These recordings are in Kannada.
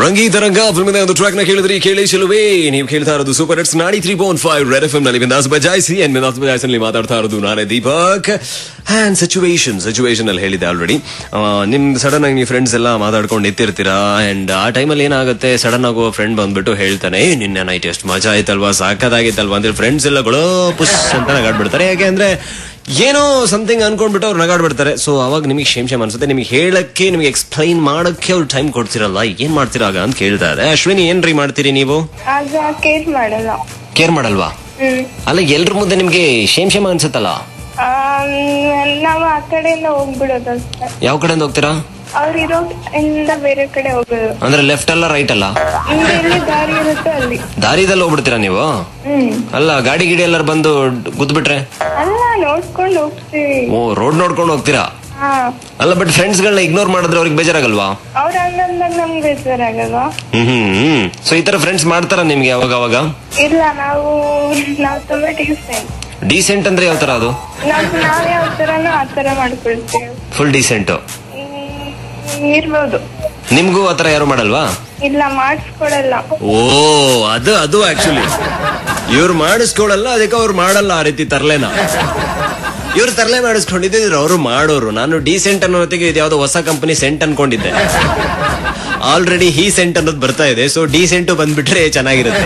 ರಂಗಿ ತರಂಗ ಫಿಲ್ಮಿನ ಒಂದು ಟ್ರ್ಯಾಕ್ ನ ಕೇಳಿದ್ರಿ ಕೇಳಿ ಚೆಲುವೆ ನೀವು ಕೇಳ್ತಾ ಇರೋದು super hits ninety three point five red F M ನಲ್ಲಿ ಬಿಂದಾಸ್ ಬಜಾಯಿಸಿ ಅಂಡ್ ಬಿಂದಾಸ್ ಬಜಾಯಿಸಿ ಮಾತಾಡ್ತಾ ಇರೋದು ನಾನೇ ದೀಪಕ್ ಅಂಡ್ ಸಿಚುವೇಶನ್ ಸಿಚುವೇಶನ್ ಅಲ್ಲಿ ಹೇಳಿದೆ ಆಲ್ರೆಡಿ ನಿಮ್ ಸಡನ್ ಆಗಿ ನೀವು ಫ್ರೆಂಡ್ಸ್ ಎಲ್ಲ ಮಾತಾಡ್ಕೊಂಡು ನಿಂತಿರ್ತೀರಾ ಅಂಡ್ ಆ ಟೈಮಲ್ಲಿ ಏನಾಗುತ್ತೆ ಸಡನ್ ಆಗಿ ಫ್ರೆಂಡ್ ಬಂದ್ಬಿಟ್ಟು ಹೇಳ್ತಾನೆ ಏ ನಿನ್ನೆ ನೈಟ್ ಎಷ್ಟು ಮಜಾ ಆಯ್ತಲ್ವಾ ಸಾಕದಾಗಿತ್ತಲ್ವಾ ಅಂದ್ರೆ ಫ್ರೆಂಡ್ಸ್ ಎಲ್ಲ ಗೊಳೋ ಪುಸ್ ಅಂತ ನಗಾಡ್ಬಿಡ್ತಾರೆ ಯಾಕೆ ಅಂದ್ರೆ ಏನೋ ಸಮಥಿಂಗ್ ಅನ್ಕೊಂಡ್ಬಿಟ್ಟು ಅವ್ರು ನಗಾಡ್ಬಿಡ್ತಾರೆ ಸೊ ಅವಾಗ ನಿಮಗೆ ಶೇಮ್ ಶೇಮ್ ಅನ್ಸುತ್ತೆ ನಿಮಗೆ ಹೇಳಕ್ಕೆ ನಿಮಗೆ ಎಕ್ಸ್ಪ್ಲೈನ್ ಮಾಡಕ್ಕೆ ಅವ್ರು ಟೈಮ್ ಕೊಡ್ತಿರಲ್ಲ ಏನ್ ಮಾಡ್ತೀರಾ ಆಗ ಅಂತ ಕೇಳ್ತಾ ಇದೆ ಅಶ್ವಿನಿ ಏನ್ರಿ ಮಾಡ್ತೀರಿ ನೀವು ಆಗ ಕೇರ್ ಮಾಡಲ್ಲ ಕೇರ್ ಮಾಡಲ್ವಾ ಹ್ಮ್ ಅಲ್ಲ ಎಲ್ರ ಮುಂದೆ ನಿಮ್ಗೆ ಶೇಮ್ ಶೇಮ್ ಅನ್ಸುತ್ತಲ್ಲ ಆಮ್, ನಾವು ಆ ಕಡೆಯಿಂದ ಹೋಗ್ಬಿಡೋದು ಅಷ್ಟೇ ಯಾವ ಕಡೆಯಿಂದ ಹೋಗ್ತೀರಾ ಅವ್ರಿರೋ ಇಂದ ಬೇರೆ ಕಡೆ ಹೋಗೋದು ಅಂದ್ರೆ ಲೆಫ್ಟ್ ಅಲ್ಲ ರೈಟ್ ಅಲ್ಲ ನಿಮ್ಗೆ ಎಲ್ಲಿ ದಾರಿ ಇರುತ್ತೋ ಅಲ್ಲಿ ದಾರಿದಲ್ಲಿ ಹೋಗ್ಬಿಡ್ತೀರಾ ನೀವು ಹ್ಮ್ ಅಲ್ಲ ಗಾಡಿ ಗಿಡಿ ಎಲ್ಲರೂ ಬಂದು ಗುದ್ಬಿಟ್ರೆ ಅಲ್ಲ ನೋಡ್ಕೊಂಡು ಹೋಗ್ತೀವಿ ಓ ರೋಡ್ ನೋಡ್ಕೊಂಡು ಹೋಗ್ತೀರಾ ಹಾ ಅಲ್ಲ ಬಟ್ ಫ್ರೆಂಡ್ಸ್ಗಳನ್ನ ಇಗ್ನೋರ್ ಮಾಡಿದ್ರೆ ಅವ್ರಿಗೆ ಬೇಜಾರಾಗಲ್ವಾ ಅವ್ರ ಹಂಗಂದಾಗ ನಮ್ಗೆ ಬೇಜಾರಾಗಲ್ವಾ ಹ್ಮ್ ಹ್ಮ್ ಹ್ಮ್ ಸೊ ಈ ತರ ಫ್ರೆಂಡ್ಸ್ ಮಾಡ್ತಾರ ನಿಮ್ಗೆ ಅವಾಗ ಅವಾಗ ಇಲ್ಲ ನಾವು ನಾವು ತುಂಬಾ ಡೀಸೆಂಟ್ ಡೀಸೆಂಟ್ ಅಂದ್ರೆ ಯಾವ ತರ ಅದು ನಾವ್ ನಾವ್ ಯಾವ ತರನೋ ಆ ತರ ಮಾಡ್ಕೊಳ್ತೀವಿ ಫುಲ್ ಡೀಸೆಂಟ್ ಹ್ಮ್, ಇರ್ಬೋದು ನಿಮ್ಗೂ ಆತರ ಯಾರು ಮಾಡಲ್ವಾ ಇಲ್ಲ ಮಾಡಿಸ್ಕೊಡಲ್ಲ ಓ ಅದು ಅದು ಆಕ್ಚುಲಿ ಇವ್ರು ಮಾಡಿಸ್ಕೊಳಲ್ಲ ಅದಕ್ಕೆ ಅವ್ರು ಮಾಡಲ್ಲ ಆ ರೀತಿ ತರ್ಲೆನ ಇವ್ರು ತರ್ಲೆ ಮಾಡಿಸ್ಕೊಂಡಿದ್ದಿದ್ರು ಅವರು ಮಾಡೋರು ನಾನು ಡೀಸೆಂಟ್ ಅನ್ನೋ ಹೊತ್ತಿಗೆ ಇದು ಯಾವ್ದೋ ಹೊಸ ಕಂಪನಿ ಸೆಂಟ್ ಅನ್ಕೊಂಡಿದ್ದೆ ಆಲ್ರೆಡಿ ಹೀ ಸೆಂಟ್ ಅನ್ನೋದು ಬರ್ತಾ ಇದೆ ಸೊ ಡೀಸೆಂಟ್ ಬಂದ್ಬಿಟ್ರೆ ಚೆನ್ನಾಗಿರುತ್ತೆ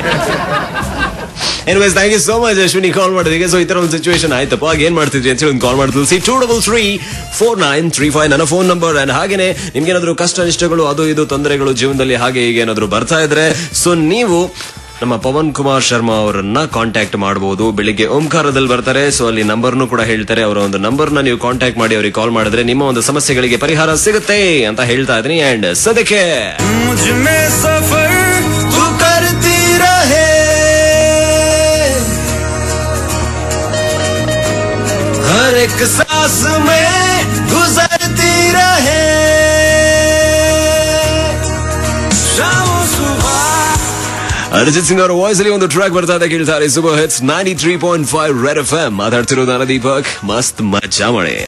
anyways thank you so much Ashwini call ಮಾಡೋದಕ್ಕೆ ಸೊ ಈ ತರ ಒಂದು ಸಿಚುವೇಶನ್ ಆಯ್ತಪ್ಪ ಆಗ ಏನ್ ಮಾಡ್ತಿದ್ರಿ ಅಂತ ಹೇಳಿ ಒಂದು ಕಾಲ್ ಮಾಡ್ತಿದ್ವಿ C two double three four nine three five ನನ್ನ ಫೋನ್ ನಂಬರ್ ಅಂಡ್ ಹಾಗೇನೆ ನಿಮ್ಗೇನಾದ್ರೂ ಕಷ್ಟ ಇಷ್ಟಗಳು ಅದು ಇದು ತೊಂದರೆಗಳು ಜೀವನದಲ್ಲಿ ಹಾಗೆ ಹೀಗೆ ಏನಾದ್ರು ಬರ್ತಾ ಇದ್ರೆ ಸೊ ನೀವು ನಮ್ಮ ಪವನ್ ಕುಮಾರ್ ಶರ್ಮಾ ಅವರನ್ನ ಕಾಂಟ್ಯಾಕ್ಟ್ ಮಾಡಬಹುದು ಬೆಳಿಗ್ಗೆ ಓಂಕಾರದಲ್ಲಿ ಬರ್ತಾರೆ ಸೊ ಅಲ್ಲಿ ನಂಬರ್ನು ಕೂಡ ಹೇಳ್ತಾರೆ ಅವರ ಒಂದು ನಂಬರ್ನ ನೀವು ಕಾಂಟ್ಯಾಕ್ಟ್ ಮಾಡಿ ಅವರಿಗೆ ಕಾಲ್ ಮಾಡಿದ್ರೆ ನಿಮ್ಮ ಒಂದು ಸಮಸ್ಯೆಗಳಿಗೆ ಪರಿಹಾರ ಸಿಗುತ್ತೆ ಅಂತ ಹೇಳ್ತಾ ಇದ್ದೀನಿ ಅಂಡ್ ಸದ್ಯಕ್ಕೆ मुझ में सफर तू करती रहे हर एक सांस में गुजरती रहे शाम सुबह ಅರಿಜಿತ್ ಸಿಂಗ್ ಅವರ ವಾಯ್ಸ್ ಅಲ್ಲಿ ಒಂದು ಟ್ರ್ಯಾಕ್ ಬರ್ತಾ ಇದೆ ಕೇಳ್ತಾರೆ super hits ninety three point five red F M ಮಾತಾಡ್ತಿರೋದು ನಾನು ದೀಪಕ್ ಮಸ್ತ್ ಮಜಾ ಮಳೆ